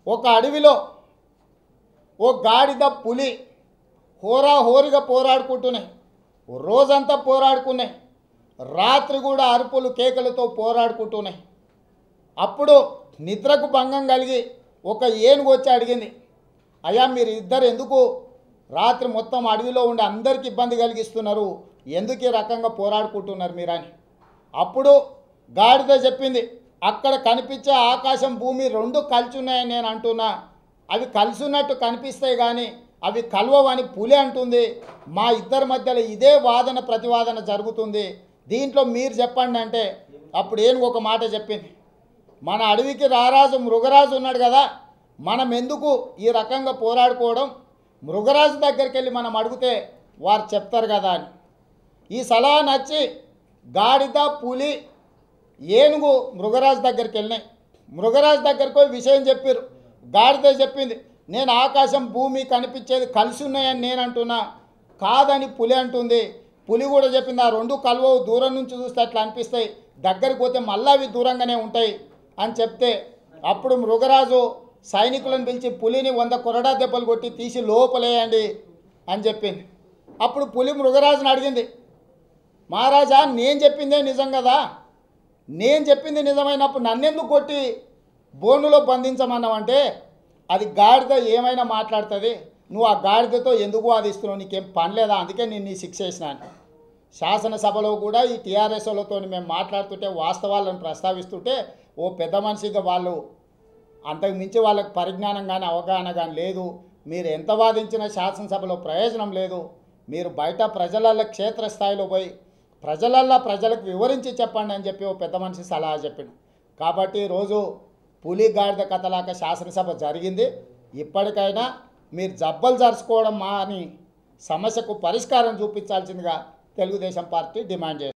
ఒక అడవిలో ఓ గాడిద పులి హోరా హోరుగా పోరాడుకుంటున్నాయి రోజంతా పోరాడుకున్నాయి రాత్రి కూడా అరుపులు కేకలతో పోరాడుకుంటున్నాయి అప్పుడు నిద్రకు భంగం కలిగి ఒక ఏనుగు వచ్చి అడిగింది అయ్యా మీరు ఇద్దరు ఎందుకు రాత్రి మొత్తం అడవిలో ఉండి అందరికి ఇబ్బంది కలిగిస్తున్నారు ఎందుకు ఈ రకంగా పోరాడుకుంటున్నారు మీరని అప్పుడు గాడిద చెప్పింది అక్కడ కనిపించే ఆకాశం భూమి రెండు కలిసి ఉన్నాయని నేను అంటున్నా అవి కలిసి ఉన్నట్టు కనిపిస్తాయి కానీ అవి కలవవని పులి అంటుంది మా ఇద్దరి మధ్యలో ఇదే వాదన ప్రతివాదన జరుగుతుంది దీంట్లో మీరు చెప్పండి అంటే అప్పుడు ఏనుగు ఒక మాట చెప్పింది మన అడవికి రారాజు మృగరాజు ఉన్నాడు కదా మనం ఎందుకు ఈ రకంగా పోరాడుకోవడం మృగరాజు దగ్గరికి వెళ్ళి మనం అడిగితే వారు చెప్తారు కదా అని ఈ సలహా నచ్చి గాడిద పులి ఏనుగు మృగరాజు దగ్గరికి వెళ్ళినాయి మృగరాజు దగ్గరికి పోయి విషయం చెప్పారు గాడిద చెప్పింది నేను ఆకాశం భూమి కనిపించేది కలిసి ఉన్నాయని నేను అంటున్నా కాదని పులి అంటుంది పులి కూడా చెప్పింది ఆ రెండు కలువవు దూరం నుంచి చూస్తే అట్లా అనిపిస్తాయి దగ్గరికి పోతే మళ్ళీ అవి దూరంగానే ఉంటాయి అని చెప్తే అప్పుడు మృగరాజు సైనికులను పిలిచి పులిని వంద కొరడా దెబ్బలు కొట్టి తీసి లోపలేయండి అని చెప్పింది అప్పుడు పులి మృగరాజుని అడిగింది మహారాజా నేను చెప్పిందే నిజం కదా నేను చెప్పింది నిజమైనప్పుడు నన్నెందుకు కొట్టి బోనులో బంధించమన్నావంటే అది గాడిద ఏమైనా మాట్లాడుతుంది నువ్వు ఆ గాడిదతో ఎందుకు వాదిస్తున్నావు నీకేం పని లేదా అందుకే నేను నీ శిక్ష వేసినాను శాసనసభలో కూడా ఈ టీఆర్ఎస్ వాళ్ళతో మేము మాట్లాడుతుంటే వాస్తవాలను ప్రస్తావిస్తుంటే ఓ పెద్ద మనిషిగా వాళ్ళు అంతకు మించి వాళ్ళకి పరిజ్ఞానం కానీ అవగాహన కానీ లేదు మీరు ఎంత వాదించినా శాసనసభలో ప్రయోజనం లేదు మీరు బయట ప్రజలల్లో క్షేత్రస్థాయిలో పోయి ప్రజలల్లో ప్రజలకు వివరించి చెప్పండి అని చెప్పి ఓ పెద్ద మనిషి సలహా చెప్పిండు కాబట్టి ఈరోజు పులి గాడిద కథలాగా శాసనసభ జరిగింది ఇప్పటికైనా మీరు జబ్బలు జరుచుకోవడం మా అని సమస్యకు పరిష్కారం చూపించాల్సిందిగా తెలుగుదేశం పార్టీ డిమాండ్ చేస్తుంది